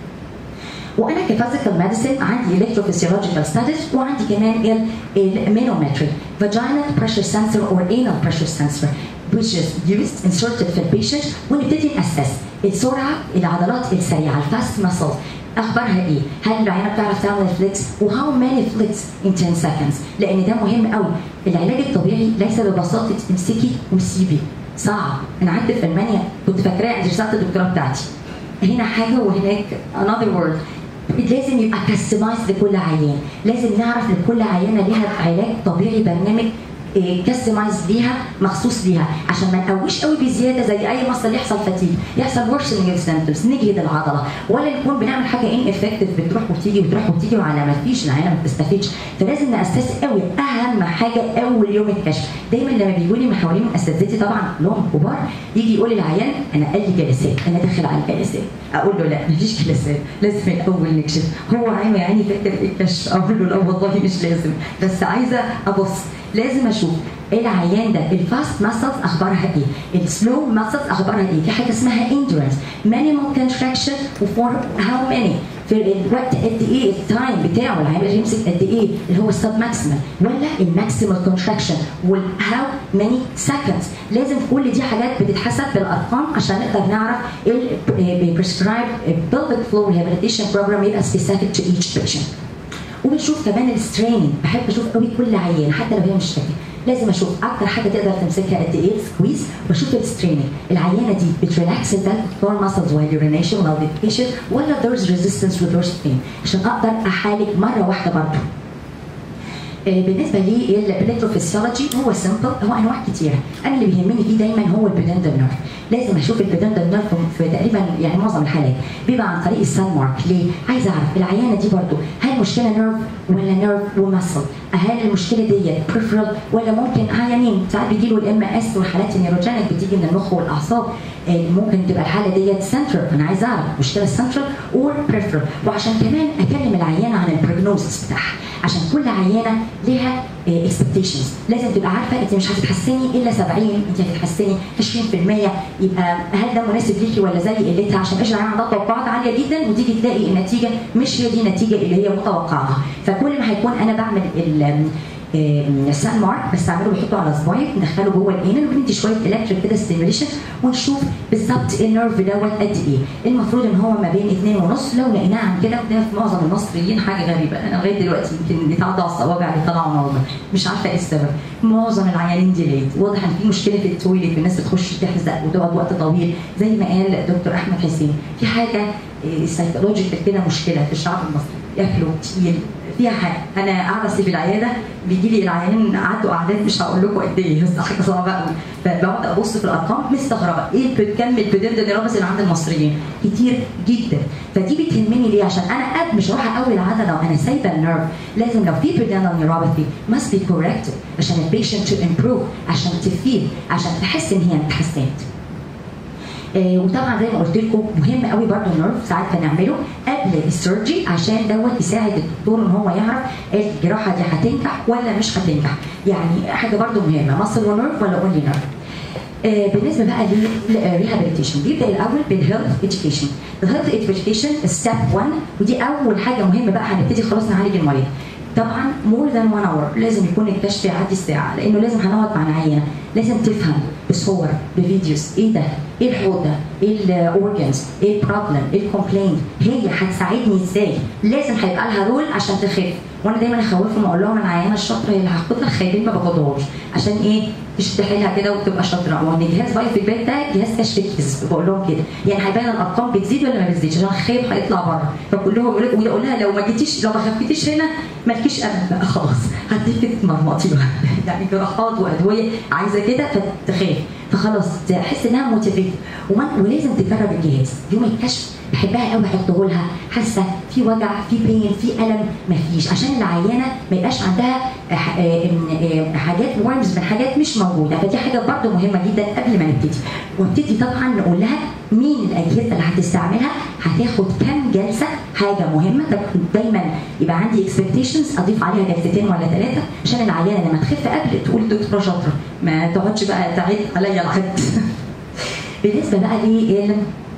وانا كفيزيكال ميديسن عندي الكتروفيسيولوجيكال ستاديز وعندي كمان المينومتري vaginal pressure sensor or anal pressure sensor which is used inserted في البيشنت ونبتدي نأسس السرعه العضلات السريعه الفاست muscles اخبارها ايه؟ هل العينه بتعرف تعمل فليكس؟ وهاو ماني فليكس ان 10 سكندز؟ لان ده مهم قوي. العلاج الطبيعي ليس ببساطه امسكي وسيبي. صعب. انا قعدت في المانيا كنت فاكراه عند رساله الدكتوراه بتاعتي. هنا حاجه وهناك another word. لازم يبقى كاستمايز لكل عيان، لازم نعرف لكل عيانه ليها علاج طبيعي برنامج كاستمايز ليها مخصوص ليها عشان ما نقويش قوي بزياده زي اي مصل يحصل فتيج يحصل ورشنج اوف سيمبتومز نجهد العضله ولا نكون بنعمل حاجه ان افكتيف بتروح وتيجي وتروح وتيجي وعلى ما فيش العينه ما بتستفيدش فلازم ناسس قوي اهم حاجه اول يوم الكشف دايما لما بيجوا لي محاولين من اساتذتي طبعا لهم كبار يجي يقول للعيان انا قال لي جلسات انا داخل على الجلسات اقول له لا مفيش جلسات لازم الاول نكشف هو عينه يعني فاكر الكشف اقول له لا والله مش لازم بس عايزه ابص لازم اشوف العيان ده الفاست ماسلز اخبارها ايه؟ السلو ماسلز اخبارها ايه؟ في حاجه اسمها اندورنس مينيمال كونتراكشن وفور هاو ماني في الوقت قد ايه التايم بتاعه العيان يمسك قد ايه اللي هو السب ماكسيمال ولا الماكسيمال كونتراكشن والهاو ماني سكندز لازم كل دي حاجات بتتحسب بالارقام عشان نقدر نعرف ايه بريسكرايب pelvic floor rehabilitation program يبقى specific to each patient وبنشوف كمان الستريننج بحب اشوف قوي كل عيان حتى لو هي مش فاكره لازم اشوف اكتر حاجه تقدر تمسكها قد ايه سكويز واشوف الستريننج العيانه دي بتريلاكس البلك فلور ماسلز وايل يورينيشن ولا ديفيكيشن ولا there's resistance with those pain عشان اقدر احالج مره واحده برضه بالنسبه للبليتروفيسيولوجي هو سمبل هو انواع كتيره انا اللي بيهمني فيه دايما هو البيدندال نيرف لازم اشوف البيدندال نيرف في تقريبا يعني معظم الحالات بيبقى عن طريق السان مارك ليه عايزه اعرف العيانه دي برضو هل مشكله نيرف ولا نيرف ومسل هل المشكله دي بريفرال ولا ممكن عيانين ساعات بيجي له الام اس والحالات النيوروجينيك بتيجي من المخ والاعصاب ممكن تبقى الحاله ديت سنترال انا عايزه اعرف مشكله سنترال اور بريفرال وعشان كمان اكلم العيانه عن البروجنوزس بتاعها عشان كل عيانه ليها اكسبكتيشنز لازم تبقى عارفه انت مش هتتحسني الا 70 انت هتتحسني 20% يبقى هل ده مناسب ليكي ولا زي قلتها عشان ايش العيان عندها توقعات عاليه جدا وتيجي تلاقي النتيجه مش هي دي النتيجه اللي هي متوقعها فكل ما هيكون انا بعمل السان مارك بستعمله بحطه على صباعي ندخله جوه الانل وبندي شويه الكتريك كده ستيميوليشن ونشوف بالظبط النيرف دوت قد ايه المفروض ان هو ما بين اثنين ونص لو لقيناه عن كده وده في معظم المصريين حاجه غريبه انا لغايه دلوقتي يمكن بيتعدى على الصوابع اللي طلعوا نورمال فمش عارفه ايه السبب معظم العيانين ديليت واضح ان في مشكله في التويليت الناس بتخش تحزق وتقعد وقت طويل زي ما قال دكتور احمد حسين في حاجه سايكولوجيكال كده مشكله في الشعب المصري ياكلوا تقيل فيها حاجه انا قاعده في العياده بيجي لي العيانين عدوا اعداد مش هقول لكم قد ايه بس حاجه صعبه قوي فبقعد ابص في الارقام مستغربه ايه كم البيدند نيرابس اللي عند المصريين كتير جدا فدي بتهمني ليه عشان انا قد مش هروح اقوي العضله وانا سايبه النيرف لازم لو في بيدند نيوروباثي must be corrected عشان البيشنت to improve عشان تفيد عشان تحس ان هي اتحسنت آه وطبعا زي ما قلت لكم مهم قوي برضه النيرف ساعات بنعمله قبل السيرجي عشان دوت يساعد الدكتور ان هو يعرف الجراحه دي هتنجح ولا مش هتنجح يعني حاجه برضه مهمه مصل ونيرف ولا اونلي نيرف آه بالنسبه بقى للريهابيليتيشن بيبدا الاول بالهيلث اديوكيشن الهيلث اديوكيشن ستيب 1 ودي اول حاجه مهمه بقى هنبتدي خلاص نعالج المريض طبعا مور ذان 1 اور لازم يكون الكشف يعدي الساعه لانه لازم هنقعد مع العينه لازم تفهم بصور بفيديوز ايه ده ايه الحوض ده ايه الاورجنز ايه البروبلم ايه الكومبلينت هي هتساعدني ازاي لازم هيبقى لها رول عشان تخف وانا دايما اخوفهم واقول لهم العيانه الشاطره اللي هاخدها خايبين ما باخدهاش عشان ايه تشتحي لها كده وتبقى شاطره وان جهاز باي فيدباك ده جهاز كشف كذب بقول لهم كده يعني هيبان الارقام بتزيد ولا ما بتزيدش عشان الخايب هيطلع بره فكلهم يقول ويقول لها لو ما جيتيش لو ما خفتيش هنا مالكيش امل بقى خلاص هديك تتمرمطي بقى يعني جراحات وادويه عايزه كده فتخاف فخلاص تحس انها موتيفيت ولازم تجرب الجهاز يوم الكشف بحبها قوي احطه لها حاسه في وجع في بين في الم مفيش عشان العيانه ما يبقاش عندها ح- آه، آه، حاجات ورمز من حاجات مش موجوده فدي حاجه برضو مهمه جدا قبل ما نبتدي وابتدي طبعا نقول لها مين الاجهزه اللي هتستعملها هتاخد كام جلسه حاجه مهمه طب دايما يبقى عندي اكسبكتيشنز اضيف عليها جلستين ولا ثلاثه عشان العيانه لما تخف قبل تقول دكتوره شاطره ما تقعدش بقى تعيد عليا العد بالنسبه بقى لل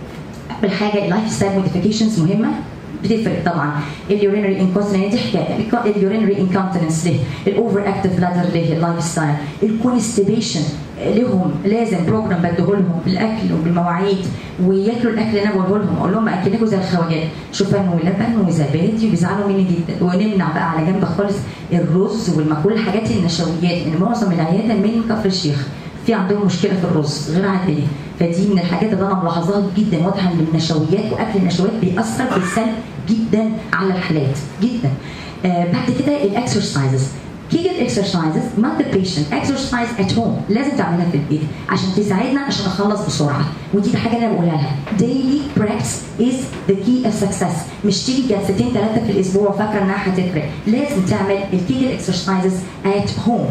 اول حاجه اللايف ستايل موديفيكيشنز مهمه بتفرق طبعا اليورينري انكونتيننس دي حكايه اليورينري انكونتيننس ليه الاوفر اكتف بلادر ليه اللايف ستايل الكونستيبيشن لهم لازم بروجرام بديه لهم الاكل وبالمواعيد وياكلوا الاكل اللي انا بقوله لهم اقول لهم اكلكم زي الخواجات شوفان ولبن وزبادي وبيزعلوا مني جدا ونمنع بقى على جنب خالص الرز والمأكول الحاجات النشويات ان معظم العياده من كفر الشيخ في عندهم مشكله في الرز غير عندنا فدي من الحاجات اللي انا ملاحظاها جدا واضحه ان النشويات واكل النشويات بيأثر بالسلب جدا على الحالات جدا آه بعد كده الاكسرسايزز كيجل اكسرسايزز not the patient exercise at home لازم تعملها في البيت عشان تساعدنا عشان نخلص بسرعه ودي الحاجه اللي انا بقولها لها daily practice is the key of success مش تيجي جلستين ثلاثه في الاسبوع وفاكره انها هتفرق لازم تعمل الكيجل اكسرسايزز at home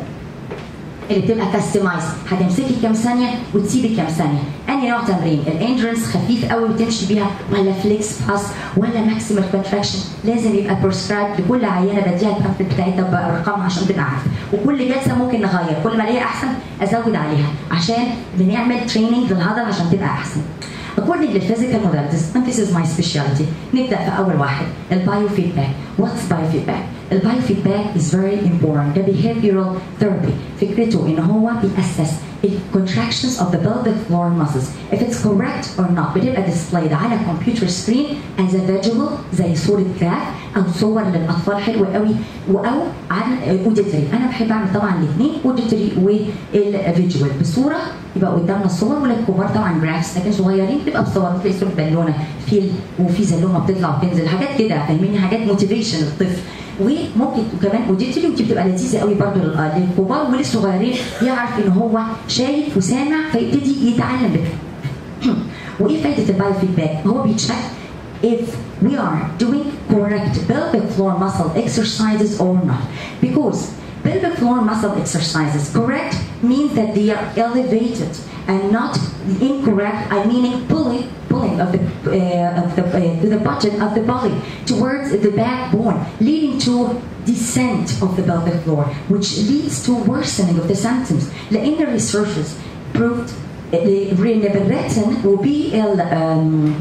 اللي بتبقى كاستمايز هتمسكي كام ثانيه وتسيبي كام ثانيه انهي نوع تمرين الاندرنس خفيف قوي وتمشي بيها ولا فليكس باس ولا ماكسيمال كونتراكشن لازم يبقى برسكرايب لكل عيانه بديها البامفلت بتاعتها بارقامها عشان تبقى عارفه وكل جلسه ممكن نغير كل ما الاقيها احسن ازود عليها عشان بنعمل تريننج للهضم عشان تبقى احسن According to physical modalities, and this is my specialty, نبدأ في أول واحد البايو فيدباك. What's biofeedback? البايو فيدباك is very important. The behavioral therapy فكرته إن هو بيأسس ال contractions of the pelvic floor muscles. If it's correct or not بتبقى displayed على computer screen as a visual زي صورة جراف أو صور للأطفال حلوة قوي أو عن auditory. أنا بحب أعمل طبعا الاثنين auditory والفيجوال بصورة يبقى قدامنا الصور وللكبار طبعا جرافس لكن صغيرين تبقى بصور تلاقي صوره بالونه فيل وفي زلومه بتطلع وتنزل حاجات كده فاهميني حاجات موتيفيشن للطفل وممكن وكمان اوديتوري ودي بتبقى لذيذه قوي برضو لل- للكبار وللصغيرين يعرف ان هو شايف وسامع فيبتدي يتعلم بكده وايه فائده البايو فيدباك؟ هو بيتشك if we are doing correct pelvic floor muscle exercises or not because pelvic floor muscle exercises correct means that they are elevated and not incorrect i meaning pulling pulling of the uh, of the uh, to the button of the body towards the backbone leading to descent of the pelvic floor which leads to worsening of the symptoms لان researchers proved بالwritten وبال um,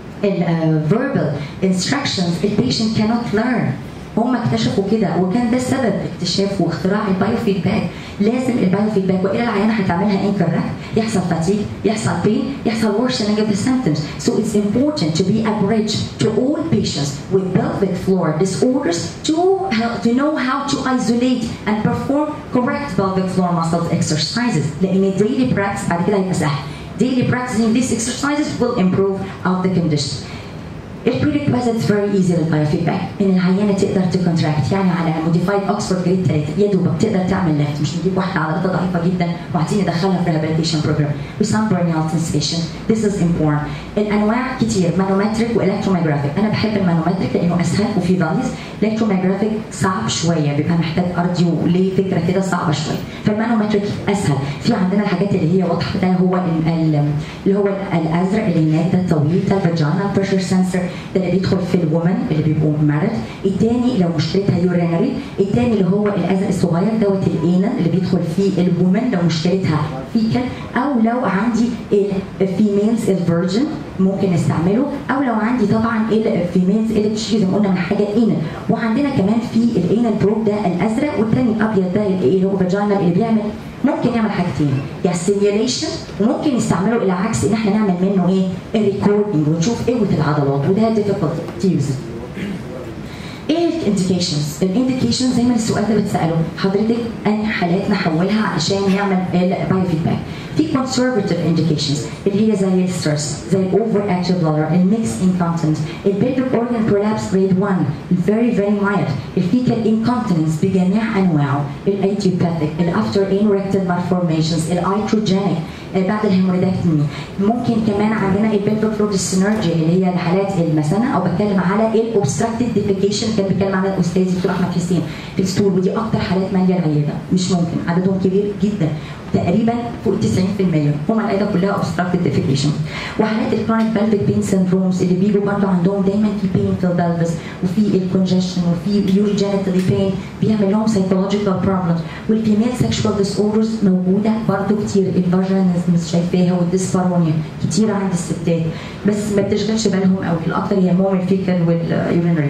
الفيربال instructions البيشنت cannot learn هم اكتشفوا كده وكان ده سبب اكتشاف واختراع البايو فيدباك لازم البايو فيدباك والا العيانه هتعملها انكوركت يحصل فاتيج يحصل بين يحصل worsening of the symptoms so it's important to be a bridge to all patients with pelvic floor disorders to help, to know how to isolate and perform correct pelvic floor muscle exercises لان daily practice بعد كده هيبقى سهل daily practicing these exercises will improve of the condition. البريكوزيت فيري ايزي للبايوفيدباك ان العيانه تقدر تكونتراكت يعني على موديفايد اوكسفورد جريد 3 يا دوبك تقدر تعمل ليفت مش نجيب واحده عضلاتها ضعيفه جدا وعايزين ندخلها في ريهابيليتيشن بروجرام وسام برينيال سنسيشن ذيس از امبورتنت الانواع كتير مانومتريك والكتروميجرافيك انا بحب المانومتريك لانه اسهل وفي فاليز الكتروميجرافيك صعب شويه بيبقى محتاج ارضي وليه فكره كده صعبه شويه فالمانومتريك اسهل في عندنا الحاجات اللي هي واضحه ده هو ال- ال- اللي هو الازرق اللي هناك ده طويل ده الفاجينا بريشر سنسور ده اللي بيدخل في الومن اللي بيبقوا مارد الثاني لو مشكلتها يورينري الثاني اللي هو الازرق الصغير دوت الانال اللي بيدخل فيه الومن لو مشكلتها فيكال او لو عندي الفيميلز الفيرجن ممكن نستعمله او لو عندي طبعا الفيميلز اللي بتشتكي زي ما قلنا من حاجه انال وعندنا كمان في الانال بروب ده الازرق والثاني الابيض ده اللي هو فاجينا اللي بيعمل ممكن يعمل حاجتين يا سيميوليشن وممكن نستعمله الى عكس ان احنا نعمل منه ايه ريكوردنج ونشوف قوه العضلات وده difficult to use ايه الانديكيشنز؟ الانديكيشنز زي ما السؤال ده بتساله حضرتك انهي حالات نحولها علشان نعمل البايو فيدباك في conservative indications اللي هي زي الستريس زي الاوفر اكتيف بلادر الميكس انكونتنت البيلفيك اورجان برولابس جريد 1 الفيري فيري مايلد الفيكال انكونتنس بجميع انواعه الايتيوباثيك الافتر انريكتد malformations الايتروجينيك آه، بعد الهيموريدكتومي ممكن كمان عندنا البلفيك فلور سينرجي اللي هي الحالات المثانه او بتكلم على الاوبستراكتد ديفيكيشن كان بيتكلم عنها الاستاذ دكتور احمد حسين في الستول ودي اكتر حالات ماليه العياده مش ممكن عددهم كبير جدا تقريبا فوق 90% هم العياده كلها اوبستراكتد ديفيكيشن وحالات الكرونيك بلفيك بين سندرومز اللي بيجوا برضه عندهم دايما في بين في البلفس وفي الكونجشن وفي يوري جينيتالي بين بيعمل لهم سايكولوجيكال بروبلمز والفيميل سexual ديس اوردرز موجوده برضه كتير الفاجينيزم شايفاها والديسبارونيا كتير عند الستات بس ما بتشغلش بالهم قوي الاكتر يهمهم الفيكال واليورينري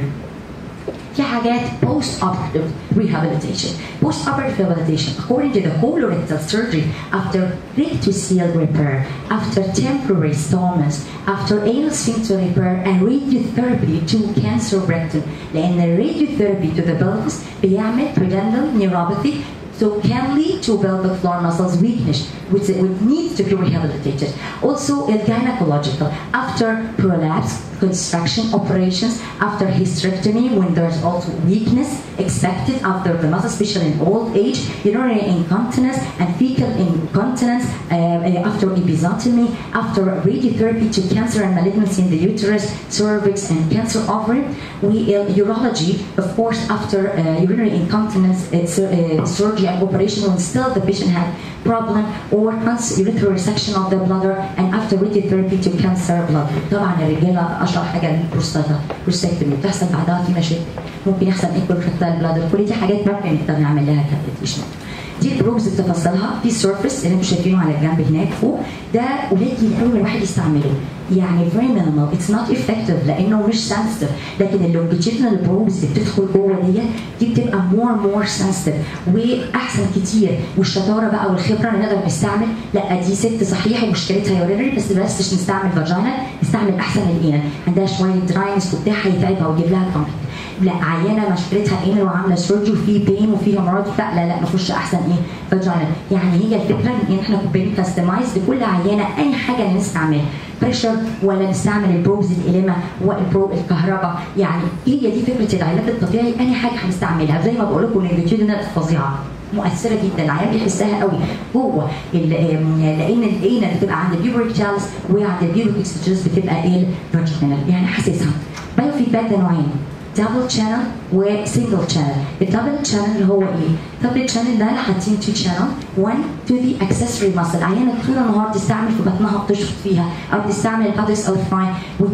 في حاجات post operative rehabilitation post operative rehabilitation according to the colorectal surgery after rectocele repair after temporary stomas after anal sphincter repair and radiotherapy to cancer rectum لان الراديوثيرابي to the pelvis بيعمل pudendal neuropathy so can lead to pelvic floor muscles weakness which, which needs to be rehabilitated. Also, in gynecological, after prolapse, construction operations, after hysterectomy, when there's also weakness expected after the muscle, especially in old age, urinary incontinence and fecal incontinence, uh, after episiotomy, after radiotherapy to cancer and malignancy in the uterus, cervix, and cancer ovary. We uh, urology, of course, after uh, urinary incontinence uh, sur- uh, surgery and operation, when still the patient had problem or urethral resection of the bladder and after radiotherapy to cancer blood. طبعا الرجاله اشهر حاجه البروستاتا بروستكتومي بتحصل بعدها في مشاكل ممكن يحصل ايكول ريكتال بلادر كل دي حاجات ممكن نقدر نعمل لها كابيتيشن دي البروبز بتفاصيلها في سيرفيس اللي انتم شايفينه على الجنب هناك فوق ده قليل قوي ان الواحد يستعمله يعني very minimal it's not effective لانه مش sensitive لكن اللونجيتيودنال بروبز اللي بتدخل جوه ديت دي بتبقى more more sensitive واحسن كتير والشطاره بقى والخبره ان نقدر نستعمل لا دي ست صحيح ومشكلتها يورينري بس بلاش نستعمل فاجينا نستعمل احسن الانال عندها شويه دراينس وبتاع هيتعبها ويجيب لها كونفليكت لا عيانه مشكلتها انال وعامله سيرجي وفي بين وفي هيموريد لا لا لا نخش احسن ايه فاجينا يعني هي الفكره ان احنا بنكستمايز لكل عيانه اي حاجه نستعملها بريشر ولا نستعمل البروبز الالمه والبروب الكهرباء يعني هي دي فكره العلاج الطبيعي اي حاجه هنستعملها زي ما بقول لكم اللونجيتيودنال فظيعه مؤثره جدا العيان بيحسها قوي جوه ال- آم، لان الاينا بتبقى عند البيبريك تشالس وعند البيبريك اكسجينس بتبقى ايه الفاجينال يعني حاسسها بايو فيدباك ده نوعين دبل شانل وسنجل شانل الدبل شانل اللي هو ايه؟ الدبل شانل ده حاطين تو شانل one to the accessory muscle عيانه طول النهار تستعمل في بطنها بتشفط فيها او تستعمل البادس او الفراين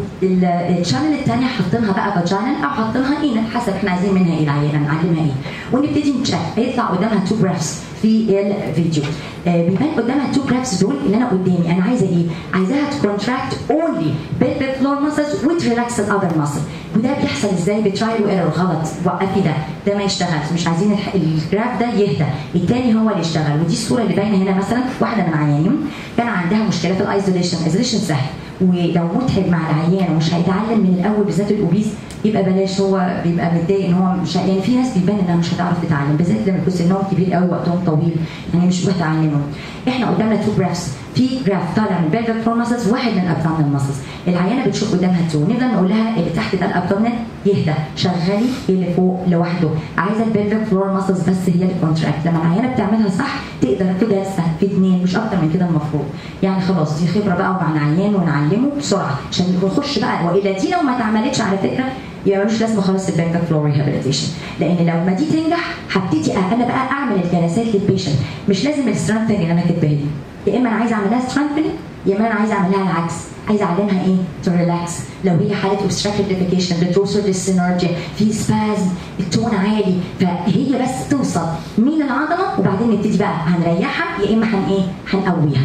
والشانل الثانيه حاطينها بقى فاجينال او حاطينها ايه حسب احنا عايزين منها ايه العيانه نعلمها ايه ونبتدي نتشيك هيطلع قدامها تو جرافس في الفيديو آه بيبان قدامها تو جرافس دول اللي انا قدامي انا عايزه ايه؟ عايزاها تكونتراكت اونلي pelvic floor muscles with relax the other muscle وده بيحصل ازاي بترايل وايرور غلط وقفي ده ده ما يشتغلش مش عايزين الح- الجراف ده يهدى التاني هو اللي يشتغل ودي الصوره اللي باينه هنا مثلا واحده من عيانهم كان عندها مشكله في الايزوليشن ايزوليشن سهل ولو متعب مع العيان ومش هيتعلم من الاول بالذات الاوبيز يبقى بلاش هو بيبقى متضايق ان هو مش يعني في ناس بيبان انها مش هتعرف تتعلم بالذات لما يكون سنهم كبير قوي وقتهم طويل يعني مش بتعلمهم احنا قدامنا تو جرافس في جراف طالع من بلفيك فور ماسلز واحد من الابدومينال ماسلز العيانه بتشوف قدامها تو نقدر نقول لها اللي تحت ده الابدومينال يهدى شغلي اللي فوق لوحده عايزه البلفيك فلور ماسلز بس هي اللي كونتراكت لما العيانه بتعملها صح تقدر في جلسه في اثنين مش اكتر من كده المفروض يعني خلاص دي خبره بقى ومع العيان ونعلمه بسرعه عشان نخش بقى والا دي لو ما اتعملتش على فكره يبقى ملوش لازمه خالص البلفيك فلور ريهابيليتيشن لان لو ما دي تنجح هبتدي انا بقى اعمل الجلسات للبيشنت مش لازم السترينثنج اللي انا كاتباه لي يا اما انا عايزه اعمل لها سترينثنج يا اما انا عايزه اعمل لها العكس عايزه اعلمها ايه تو ريلاكس لو هي حاله obstructive defecation بتوصل للسينرجيا في سبازم التون عالي فهي بس توصل من العضله وبعدين نبتدي بقى هنريحها يا اما هن ايه هنقويها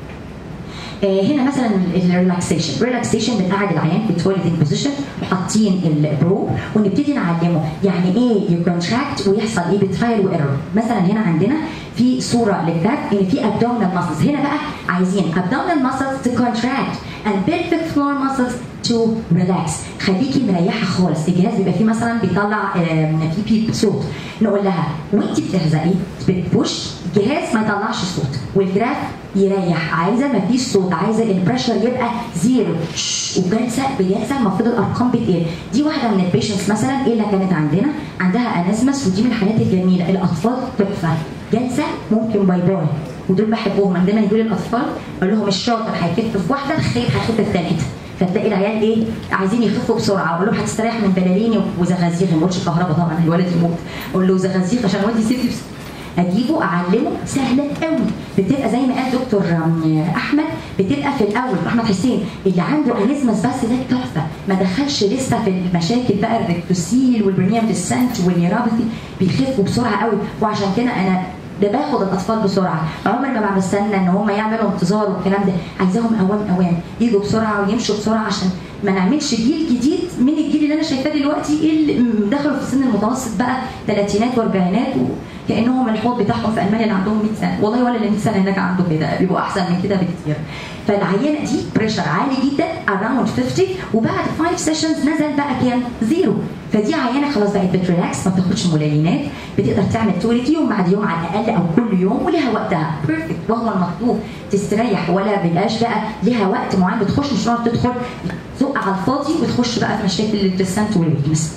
آه، هنا مثلا الريلاكسيشن ريلاكسيشن بنقعد العيان في تويلتنج بوزيشن وحاطين البروب ونبتدي نعلمه يعني ايه يكونتراكت ويحصل ايه بترايل وايرور مثلا هنا عندنا في صوره للجراف ان في abdominal muscles هنا بقى عايزين abdominal muscles to contract and pelvic floor muscles to relax خليكي مريحه خالص الجهاز بيبقى فيه مثلا بيطلع آم، في بيب صوت نقول لها وانت بتحزقي بتبوش الجهاز ما يطلعش صوت والجراف يريح عايزه ما فيش صوت عايزه البريشر يبقى زيرو شش، وجلسه بجلسه المفروض الارقام بتقل دي واحده من البيشنتس مثلا ايه اللي كانت عندنا عندها انازمس ودي من الحالات الجميله الاطفال تحفه جلسه ممكن باي باي ودول بحبهم عندما يجوا لي الاطفال اقول لهم الشاطر هيخف في واحده الخير هيخف في ثلاثه فتلاقي العيال ايه عايزين يخفوا بسرعه اقول لهم هتستريح من بلاليني وزغازيغ ما بقولش كهرباء طبعا الولد يموت اقول له زغازيغ عشان الولد يسيب نفسه اجيبه اعلمه سهله قوي بتبقى زي ما قال دكتور آم، احمد بتبقى في الاول احمد حسين اللي عنده انيزمس بس ده تحفه ما دخلش لسه في المشاكل بقى الريكتوسيل والبرنيام ديسنت والنيرابثي بيخفوا بسرعه قوي وعشان كده انا ده باخد الاطفال بسرعه عمري ما بعمل استنى ان هم يعملوا انتظار والكلام ده عايزاهم اوام اوام يجوا بسرعه ويمشوا بسرعه عشان ما نعملش جيل جديد من الجيل اللي انا شايفاه دلوقتي اللي دخلوا في السن المتوسط بقى ثلاثينات واربعينات كانهم الحوض بتاعهم في المانيا اللي عندهم 100 سنه والله ولا اللي 100 سنه هناك عنده كده بيبقوا احسن من كده بكتير فالعيانه دي بريشر عالي جدا اراوند 50 وبعد 5 سيشنز نزل بقى كام؟ زيرو فدي عيانه خلاص بقت بتريلاكس ما بتاخدش ملينات بتقدر تعمل تولد يوم بعد يوم على الاقل او كل يوم ولها وقتها بيرفكت وهو المطلوب تستريح ولا بيبقاش بقى لها وقت معين بتخش مش هتقعد تدخل تزق على الفاضي وتخش بقى في مشاكل الديسنت والويكنس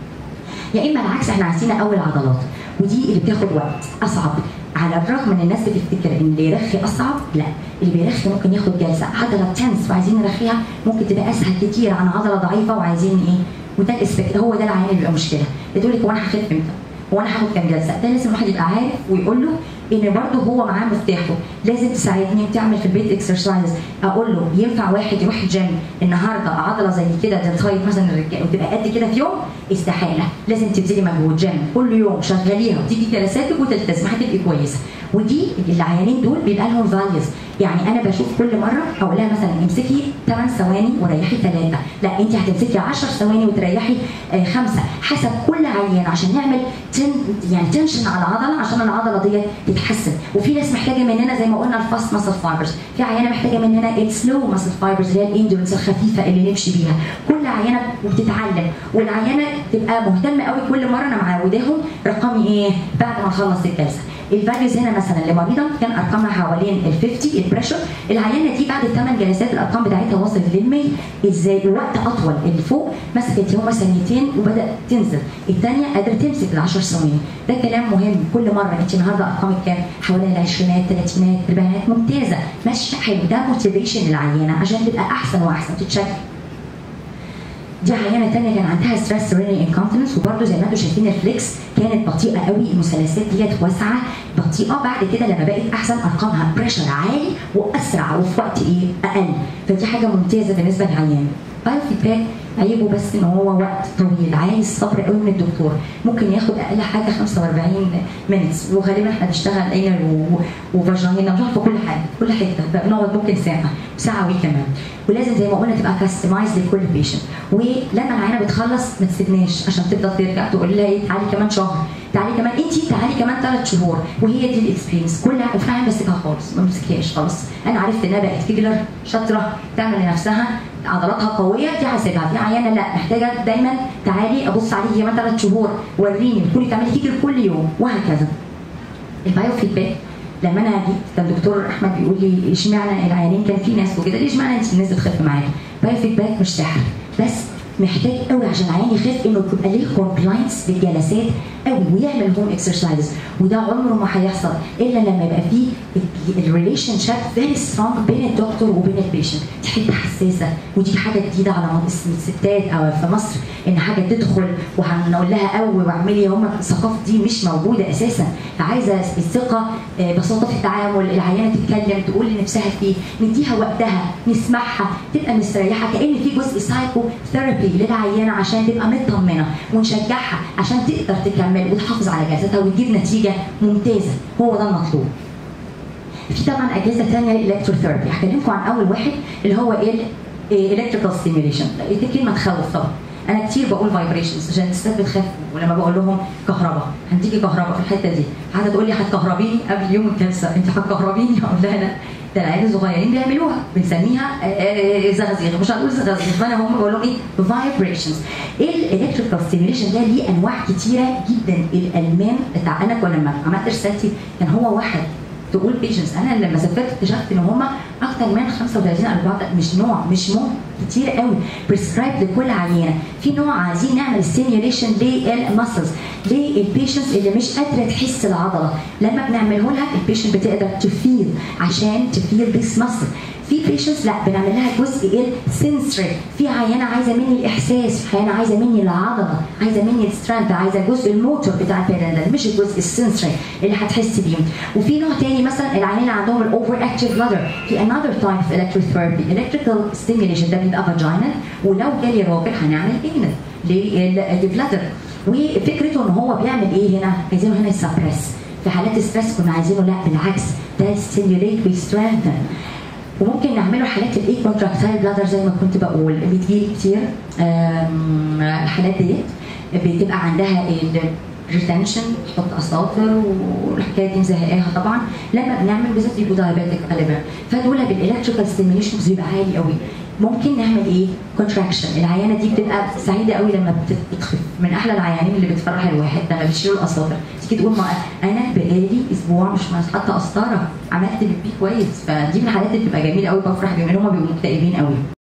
يا اما العكس احنا عايزين اول عضلات ودي اللي بتاخد وقت اصعب على الرغم من الناس بتفتكر ان اللي يرخي اصعب لا اللي بيرخي ممكن ياخد جلسه عضله تنس وعايزين نرخيها ممكن تبقى اسهل كتير عن عضله ضعيفه وعايزين ايه وده الاسبكت هو ده العيان اللي بيبقى مشكله بتقول لك هو انا هخف امتى؟ هو انا هاخد كام جلسه؟ ده لازم الواحد يبقى عارف ويقول له ان برضه هو معاه مفتاحه لازم تساعدني وتعمل في البيت اكسرسايز اقول له ينفع واحد يروح الجيم النهارده عضله زي كده دلتايد مثلا الرجاله وتبقى قد كده في يوم استحاله لازم تبذلي مجهود جيم كل يوم شغليها وتيجي جلساتك وتلتزمي هتبقي كويسه ودي العيانين دول بيبقى لهم فاليوز يعني انا بشوف كل مره اقول لها مثلا امسكي 8 ثواني وريحي ثلاثه لا انت هتمسكي 10 ثواني وتريحي آه، خمسه حسب كل عيان عشان نعمل تن يعني تنشن على العضله عشان العضله ديت تتحسن وفي ناس محتاجه مننا زي ما قلنا الفاست ماسل فايبرز في عيانه محتاجه مننا السلو ماسل فايبرز اللي هي الاندورنس الخفيفه اللي نمشي بيها كل عيانه بتتعلم والعيانه تبقى مهتمه قوي كل مره انا معوداهم رقمي ايه بعد ما نخلص الجلسه الفاليوز هنا مثلا لمريضه كان ارقامها حوالين ال 50 البريشر العيانه دي بعد الثمان جلسات الارقام بتاعتها وصلت لل 100 ازاي وقت اطول اللي فوق مسكت هما ثانيتين وبدات تنزل الثانيه قادره تمسك ال 10 ثواني ده كلام مهم كل مره انت النهارده ارقامك كام حوالين العشرينات الثلاثينات الاربعينات ممتازه ماشيه حلو ده موتيفيشن للعيانه عشان تبقى احسن واحسن تتشكل دي عيانه ثانيه كان عندها ستريس ريني انكونتنس وبرده زي ما انتم شايفين الفليكس كانت بطيئه قوي المثلثات ديت واسعه بطيئه بعد كده لما بقت احسن ارقامها بريشر عالي واسرع وفي وقت ايه اقل فدي حاجه ممتازه بالنسبه للعيان بايو فيدباك عيبه بس ان هو وقت طويل عايز صبر قوي من الدكتور ممكن ياخد اقل حاجه 45 مينتس وغالبا احنا بنشتغل اينر وفاجينا مش عارفه كل حاجه كل حته بنقعد ممكن ساعه ساعه وي كمان ولازم زي ما قلنا تبقى كاستمايز لكل بيشنت ولما العيانه بتخلص ما تسيبناش عشان تفضل ترجع تقول لها ايه تعالي كمان شهر تعالي كمان انت تعالي كمان ثلاث شهور وهي دي الاكسبيرينس كل وفي عيان بمسكها خالص ما بمسكهاش خلاص انا عرفت انها بقت فيجلر شاطره تعمل لنفسها عضلاتها قويه دي هسيبها دي عيانه لا محتاجه دايما تعالي ابص عليكي كمان ثلاث شهور وريني تكوني تعملي فيجر كل يوم وهكذا البايو فيدباك لما انا جيت كان الدكتور احمد بيقول لي اشمعنى العيانين كان في ناس وكده ليه اشمعنى انت الناس بتخف معاكي بايو فيدباك مش سحر بس محتاج قوي عشان العيان يخف انه يبقى ليه كومبلاينس بالجلسات قوي ويعمل هوم اكسرسايز وده عمره ما هيحصل الا لما يبقى فيه الريليشن شيب فيري سترونج بين الدكتور وبين البيشنت دي حته حساسه ودي حاجه جديده على الستات او في مصر ان حاجه تدخل وهنقول لها قوي واعملي هم الثقافه دي مش موجوده اساسا عايزه الثقه آه، بساطه في التعامل العيانه تتكلم تقول اللي نفسها فيه نديها وقتها نسمعها تبقى مستريحه كان في جزء سايكو ثيرابي للعيانه عشان تبقى مطمنه ونشجعها عشان تقدر تكمل وتحافظ على جلساتها وتجيب نتيجه ممتازه هو ده المطلوب في طبعا اجهزه ثانيه الالكتروثيرابي هكلمكم عن اول واحد اللي هو ايه الالكتريكال ستيميوليشن دي كلمه تخوف طبعا انا كتير بقول فايبريشنز عشان الستات بتخاف ولما بقول لهم كهرباء هنديكي كهرباء في الحته دي حد تقول لي هتكهربيني قبل يوم الجلسه انت هتكهربيني اقول لها لا ده العيال الصغيرين بيعملوها بنسميها آه، آه، زغازيغ مش هنقول زغازيغ فانا هم بقول لهم ايه فايبريشنز الالكتريكال ستيميوليشن ده ليه انواع كتيره جدا الالمان بتاع انا لما عملت رسالتي كان هو واحد تقول بيشنس انا لما سافرت اكتشفت ان هم اكتر من 35 40 مش نوع مش نوع كتير قوي بريسكرايب لكل عينه في نوع عايزين نعمل ستيميوليشن للمسلز للبيشنتس اللي مش قادره تحس العضله لما بنعمله لها البيشنت بتقدر تفيل عشان تفيل ذيس مسل في بيشنتس لا بنعمل لها جزء السنسري في عيانه عايزه مني الاحساس في عيانه عايزه مني العضله عايزه مني السترانث عايزه الجزء الموتور بتاع البيرندل مش الجزء السنسري اللي هتحس بيه وفي نوع تاني مثلا العيانين عندهم الاوفر اكتيف بلادر في انذر تايب في الكتروثيرابي الكتريكال ستيميوليشن ده بيبقى فاجينال ولو جالي راجل هنعمل ايه للبلادر وفكرته ان هو بيعمل ايه هنا عايزينه هنا يسبريس في حالات ستريس كنا عايزينه لا بالعكس ده ستيميوليت ويسترينثن وممكن نعمله حالات الاي كونتراكتايل بلادر زي ما كنت بقول بتجيلي كتير الحالات ديت بتبقى عندها ريتنشن تحط اساطر والحكايه دي مزهقاها طبعا لما بنعمل بالذات بيبقوا دايابيتك غالبا فدول بالالكتريكال ستيميوليشن بيبقى عالي قوي ممكن نعمل ايه؟ كونتراكشن العيانه دي بتبقى سعيده قوي لما بتخف من احلى العيانين اللي بتفرح الواحد لما بيشيلوا الاساطر تيجي تقول ما انا بقالي اسبوع مش حاطه قسطره عملت البي كويس فدي من الحالات اللي بتبقى جميله قوي بفرح بيهم هم بيبقوا مكتئبين قوي